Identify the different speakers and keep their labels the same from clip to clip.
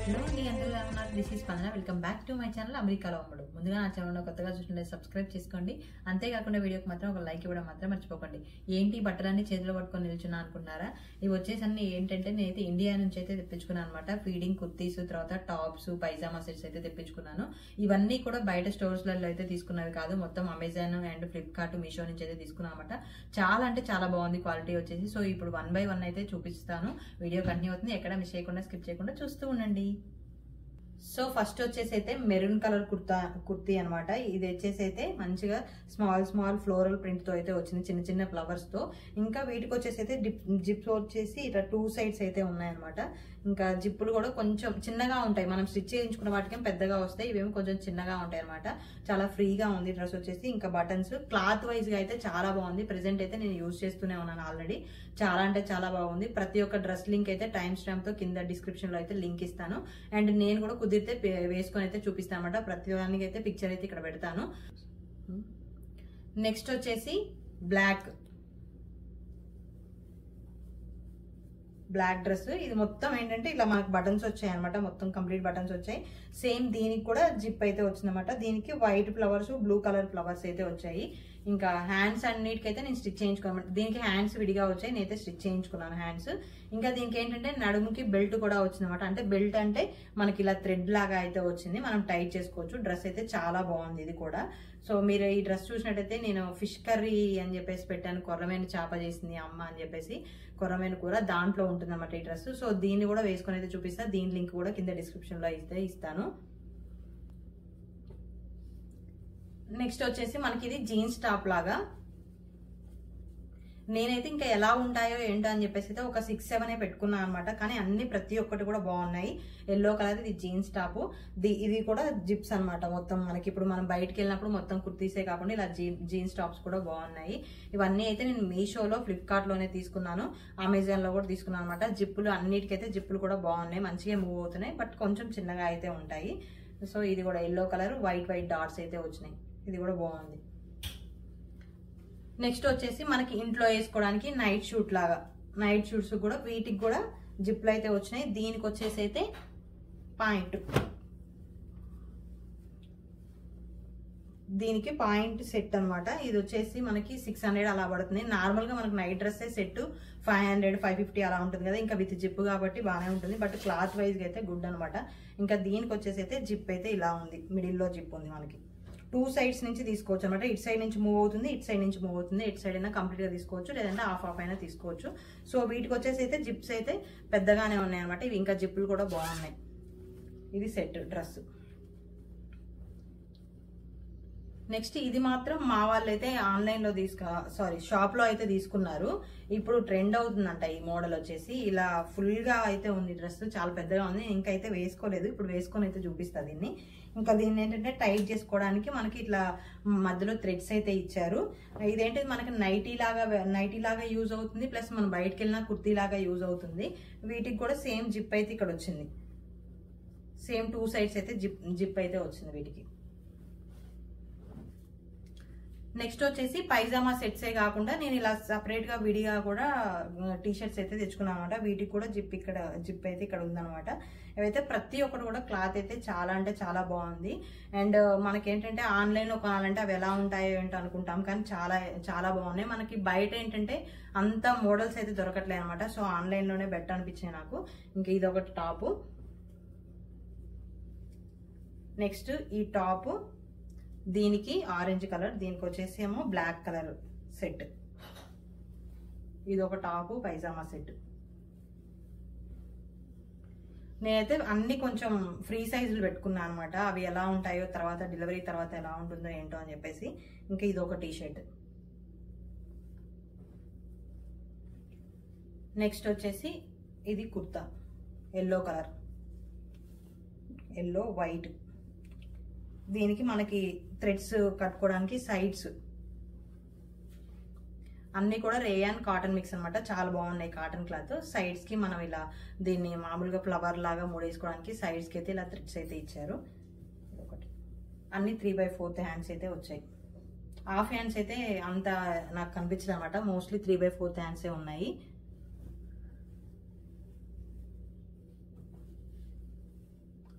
Speaker 1: hello అండి అందరూ ఎలా ఉన్నారు this is Spandana welcome back to my channel అమెరికాలో అమ్మడు ముందుగా నా ఛానల్ కొత్తగా చూస్తుంటే సబ్స్క్రైబ్ చేసుకోండి అంతేకాకుండా వీడియోకి మాత్రం ఒక లైక్ ఇవ్వడం మాత్రం మర్చిపోకండి ఏంటి ఈ బట్టలన్నీ చేతిలో పట్టుకొని నిల్చున్నా అనుకున్నారా ఇవి వచ్చేసి అన్ని ఏంటంటే నేనైతే ఇండియా నుంచి అయితే తెప్పించుకున్నాను అనమాట ఫీడింగ్ కుర్తీస్ తర్వాత టాప్స్ పైజామా సెట్స్ అయితే తెప్పించుకున్నాను ఇవన్నీ కూడా బయట స్టోర్స్లలో అయితే తీసుకున్నవి కాదు మొత్తం అమెజాన్ అండ్ ఫ్లిప్కార్ట్ మీషో నుంచి అయితే తీసుకున్నాను అనమాట చాలా అంటే చాలా బాగుంది క్వాలిటీ వచ్చేసి సో ఇప్పుడు వన్ బై వన్ అయితే చూపిస్తాను వీడియో కంటిన్యూ అవుతుంది ఎక్కడ మిస్ చేయకుండా స్కిప్ చేయకుండా చూస్తూ ఉండండి సో ఫస్ట్ వచ్చేసి అయితే మెరూన్ కలర్ కుర్తా కుర్తీ అనమాట ఇది వచ్చేసి అయితే మంచిగా స్మాల్ స్మాల్ ఫ్లోరల్ ప్రింట్ తో అయితే వచ్చింది చిన్న చిన్న ఫ్లవర్స్ తో ఇంకా వీటికి వచ్చేసి అయితే డిప్ జిప్స్ వచ్చేసి ఇట్లా టూ సైడ్స్ అయితే ఉన్నాయన్నమాట ఇంకా జిప్పులు కూడా కొంచెం చిన్నగా ఉంటాయి మనం స్టిచ్ చేయించుకున్న వాటికి పెద్దగా వస్తాయి ఇవేమో కొంచెం చిన్నగా ఉంటాయి అనమాట చాలా ఫ్రీగా ఉంది డ్రెస్ వచ్చేసి ఇంకా బటన్స్ క్లాత్ వైజ్ గా అయితే చాలా బాగుంది ప్రెసెంట్ అయితే నేను యూజ్ చేస్తూనే ఉన్నాను ఆల్రెడీ చాలా అంటే చాలా బాగుంది ప్రతి ఒక్క డ్రెస్ లింక్ అయితే టైం స్టాంప్ తో కింద డిస్క్రిప్షన్ లో అయితే లింక్ ఇస్తాను అండ్ నేను కూడా కుదిరితే పే- వేసుకొని అయితే చూపిస్తాను అనమాట ప్రతి దానికి అయితే పిక్చర్ అయితే ఇక్కడ పెడతాను నెక్స్ట్ వచ్చేసి బ్లాక్ బ్లాక్ డ్రెస్ ఇది మొత్తం ఏంటంటే ఇలా మనకు బటన్స్ వచ్చాయి అనమాట మొత్తం కంప్లీట్ బటన్స్ వచ్చాయి సేమ్ దీనికి కూడా జిప్ అయితే వచ్చిందన్నమాట దీనికి white flowers blue colour flowers అయితే వచ్చాయి ఇంకా హ్యాండ్స్ అన్నిటికైతే నేను స్టిచ్ చేయించుకున్నాను దీనికి హ్యాండ్స్ విడిగా వచ్చాయి నేనైతే స్టిచ్ చేయించుకున్నాను హ్యాండ్స్ ఇంకా దీనికి ఏంటంటే నడుముకి బెల్ట్ కూడా వచ్చిందన్నమాట అంటే బెల్ట్ అంటే మనకి ఇలా థ్రెడ్ లాగా అయితే వచ్చింది మనం టైట్ చేసుకోవచ్చు డ్రెస్ అయితే చాలా బాగుంది ఇది కూడా సో మీరు ఈ డ్రెస్ చూసినట్టయితే నేను ఫిష్ కర్రీ అని చెప్పేసి పెట్టాను కొర్రమైన చేప చేసింది అమ్మ అని చెప్పేసి కొర్రమైన కూర దాంట్లో ఉంటుంది అన్నమాట ఈ డ్రెస్ సో దీన్ని కూడా వేసుకొని అయితే చూపిస్తా దీని లింక్ కూడా కింద డిస్క్రిప్షన్ లో అయితే ఇస్తాను నెక్స్ట్ వచ్చేసి మనకి ఇది జీన్స్ టాప్ లాగా నేనైతే ఇంకా ఎలా ఉంటాయో ఏంటో అని చెప్పేసి అయితే ఒక సిక్స్ సెవెన్ పెట్టుకున్నాను అనమాట కానీ అన్ని ప్రతి ఒక్కటి కూడా బాగున్నాయి ఎల్లో కలర్ ఇది జీన్స్ టాప్ ఇది కూడా జిప్స్ అన్నమాట మొత్తం మనకి ఇప్పుడు మనం బయటకు వెళ్ళినప్పుడు మొత్తం కుర్తీసే కాకుండా ఇలా జీ జీన్స్ టాప్స్ కూడా బాగున్నాయి ఇవన్నీ అయితే నేను మీషోలో ఫ్లిప్కార్ట్ లోనే తీసుకున్నాను అమెజాన్ లో కూడా తీసుకున్నాను అనమాట జిప్పులు అన్నిటికైతే జిప్పులు కూడా బాగున్నాయి మంచిగా మూవ్ అవుతున్నాయి బట్ కొంచెం చిన్నగా అయితే ఉంటాయి సో ఇది కూడా yellow colour white white dots అయితే వచ్చినాయి ఇది కూడా బాగుంది నెక్స్ట్ వచ్చేసి మనకి ఇంట్లో వేసుకోవడానికి నైట్ షూట్ లాగా నైట్ షూట్స్ కూడా వీటికి కూడా జిప్లు అయితే వచ్చినాయి దీనికి వచ్చేసి అయితే పాయింట్ దీనికి పాయింట్ సెట్ అన్నమాట ఇది వచ్చేసి మనకి సిక్స్ హండ్రెడ్ అలా పడుతుంది నార్మల్ గా మనకి night dress set five hundred five fifty అలా ఉంటుంది కదా ఇంకా విత్ జిప్ కాబట్టి బాగానే ఉంటుంది బట్ క్లాత్ వైజ్ గా అయితే గుడ్ అనమాట ఇంకా దీనికి వచ్చేసి అయితే జిప్ అయితే ఇలా ఉంది మిడిల్ లో జిప్ ఉంది మనకి టూ సైడ్స్ నుంచి తీసుకోవచ్చు అనమాట ఇటు సైడ్ నుంచి మూవ్ అవుతుంది ఇటు సైడ్ నుంచి మూవ్ అవుతుంది ఇటు సైడ్ అయినా కంప్లీట్ గా తీసుకోవచ్చు లేదంటే హాఫ్ హాఫ్ అయినా తీసుకోవచ్చు సో వీటికి వచ్చేసి అయితే జిప్స్ అయితే పెద్దగానే ఉన్నాయి అనమాట ఇవి ఇంకా జిప్పులు కూడా బాగున్నాయి ఇది సెట్ డ్రెస్ నెక్స్ట్ ఇది మాత్రం మా వాళ్ళు అయితే ఆన్లైన్ లో తీసుకు సారీ షాప్ లో అయితే తీసుకున్నారు ఇప్పుడు ట్రెండ్ అవుతుందంట ఈ మోడల్ వచ్చేసి ఇలా ఫుల్ గా అయితే ఉంది డ్రెస్ చాలా పెద్దగా ఉంది ఇంకా అయితే వేసుకోలేదు ఇప్పుడు వేసుకొని అయితే చూపిస్తా దీన్ని ఇంకా దీన్ని ఏంటంటే టైట్ చేసుకోవడానికి మనకి ఇట్లా మధ్యలో థ్రెడ్స్ అయితే ఇచ్చారు ఇదేంటి మనకి నైటీ లాగా నైటీ లాగా యూజ్ అవుతుంది ప్లస్ మనం బయటకు వెళ్ళినా కుర్తీ లాగా యూజ్ అవుతుంది వీటికి కూడా సేమ్ జిప్ అయితే ఇక్కడ వచ్చింది సేమ్ టూ సైడ్స్ అయితే జిప్ జిప్ అయితే వచ్చింది వీటికి నెక్స్ట్ వచ్చేసి పైజామా సెట్సే కాకుండా నేను ఇలా సపరేట్ గా విడిగా కూడా టీ షర్ట్స్ అయితే తెచ్చుకున్నాను అనమాట వీటికి కూడా జిప్ ఇక్కడ జిప్ అయితే ఇక్కడ ఉందన్నమాట ఇవైతే ప్రతి ఒక్కటి కూడా క్లాత్ అయితే చాలా అంటే చాలా బాగుంది అండ్ మనకేంటంటే ఆన్లైన్ లో కొనాలంటే అవి ఎలా ఉంటాయో ఏంటో అనుకుంటాం కానీ చాలా చాలా బాగున్నాయి మనకి బయట ఏంటంటే అంత మోడల్స్ అయితే దొరకట్లేదు అనమాట సో ఆన్లైన్ లోనే బెటర్ అనిపించింది నాకు ఇంకా ఇది ఒకటి టాపు నెక్స్ట్ ఈ టాప్ దీనికి ఆరెంజ్ కలర్ దీనికి వచ్చేసి ఏమో బ్లాక్ కలర్ సెట్ ఇది ఒక టాప్ పైజామా సెట్ నేనైతే అన్ని కొంచెం ఫ్రీ సైజులు పెట్టుకున్నాను అనమాట అవి ఎలా ఉంటాయో తర్వాత డెలివరీ తర్వాత ఎలా ఉంటుందో ఏంటో అని చెప్పేసి ఇంకా ఇది ఒక టీ షర్ట్ నెక్స్ట్ వచ్చేసి ఇది kurta yellow colour yellow white దీనికి మనకి థ్రెడ్స్ కట్టుకోవడానికి సైడ్స్ అన్ని కూడా రేయాన్ కాటన్ మిక్స్ అన్నమాట చాలా బాగున్నాయి కాటన్ క్లాత్ సైడ్స్ కి మనం ఇలా దీన్ని మామూలుగా ఫ్లవర్ లాగా మూడేసుకోవడానికి సైడ్స్ కి అయితే ఇలా థ్రెడ్స్ అయితే ఇచ్చారు ఒకటి అన్ని త్రీ బై ఫోర్త్ హ్యాండ్స్ అయితే వచ్చాయి హాఫ్ హ్యాండ్స్ అయితే అంత నాకు కనిపించదు అనమాట మోస్ట్లీ త్రీ బై ఫోర్త్ హ్యాండ్సే ఉన్నాయి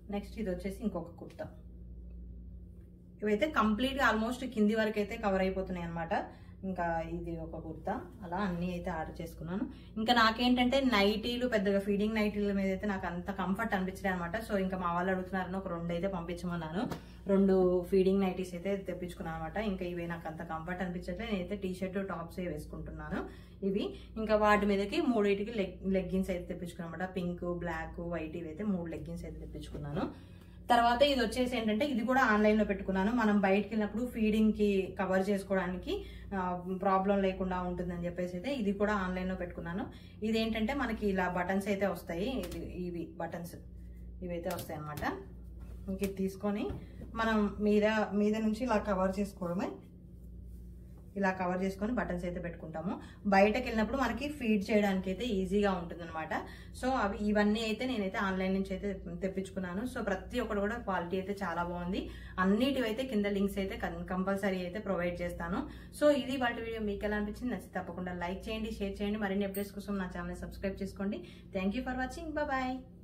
Speaker 1: నెక్స్ట్ ఇది వచ్చేసి ఇంకొక కుర్తా ఇవైతే కంప్లీట్గా ఆల్మోస్ట్ కింది వరకు అయితే కవర్ అయిపోతున్నాయి అనమాట ఇంకా ఇది ఒక కుర్తా అలా అన్నీ అయితే ఆర్డర్ చేసుకున్నాను ఇంకా నాకేంటంటే నైటీలు పెద్దగా ఫీడింగ్ నైటీల మీద అయితే నాకు అంత కంఫర్ట్ అనిపించలేదు అనమాట సో ఇంకా మా వాళ్ళు అడుగుతున్నారని ఒక రెండు అయితే పంపించమన్నాను రెండు ఫీడింగ్ నైటీస్ అయితే తెప్పించుకున్నాను అనమాట ఇంకా ఇవి నాకు అంత కంఫర్ట్ అనిపించట్లేదు నేనైతే టీ షర్ట్ టాప్స్ వేసుకుంటున్నాను ఇవి ఇంకా వాటి మీదకి మూడింటికి లెగ్ లెగ్గిన్స్ అయితే తెప్పించుకున్నాను అనమాట పింక్ బ్లాక్ వైట్ ఇవి అయితే మూడు లెగ్గిన్స్ అయితే తెప్పించుకున్నాను తర్వాత ఇది వచ్చేసి ఏంటంటే ఇది కూడా ఆన్లైన్ లో పెట్టుకున్నాను మనం బయటకు వెళ్ళినప్పుడు ఫీడింగ్ కి కవర్ చేసుకోవడానికి ప్రాబ్లం లేకుండా ఉంటుందని చెప్పేసి అయితే ఇది కూడా ఆన్లైన్ లో పెట్టుకున్నాను ఇది ఏంటంటే మనకి ఇలా బటన్స్ అయితే వస్తాయి ఇది ఇవి బటన్స్ ఇవైతే వస్తాయి అనమాట ఇంక ఇది తీసుకొని మనం మీద మీద నుంచి ఇలా కవర్ చేసుకోవడమే ఇలా కవర్ చేసుకొని బటన్స్ అయితే పెట్టుకుంటాము బయటకు వెళ్ళినప్పుడు మనకి ఫీడ్ చేయడానికి అయితే ఈజీగా ఉంటుంది అనమాట సో అవి ఇవన్నీ అయితే నేనైతే ఆన్లైన్ నుంచి అయితే తెప్పించుకున్నాను సో ప్రతి ఒక్కటి కూడా క్వాలిటీ అయితే చాలా బాగుంది అన్నిటివి అయితే కింద లింక్స్ అయితే కంపల్సరీ అయితే ప్రొవైడ్ చేస్తాను సో ఇది వాటి వీడియో మీకు ఎలా అనిపించింది నచ్చి తప్పకుండా లైక్ చేయండి షేర్ చేయండి మరిన్ని అప్డేట్స్ కోసం నా ఛానల్ సబ్స్క్రైబ్ చేసుకోండి థ్యాంక్ ఫర్ వాచింగ్ బాయ్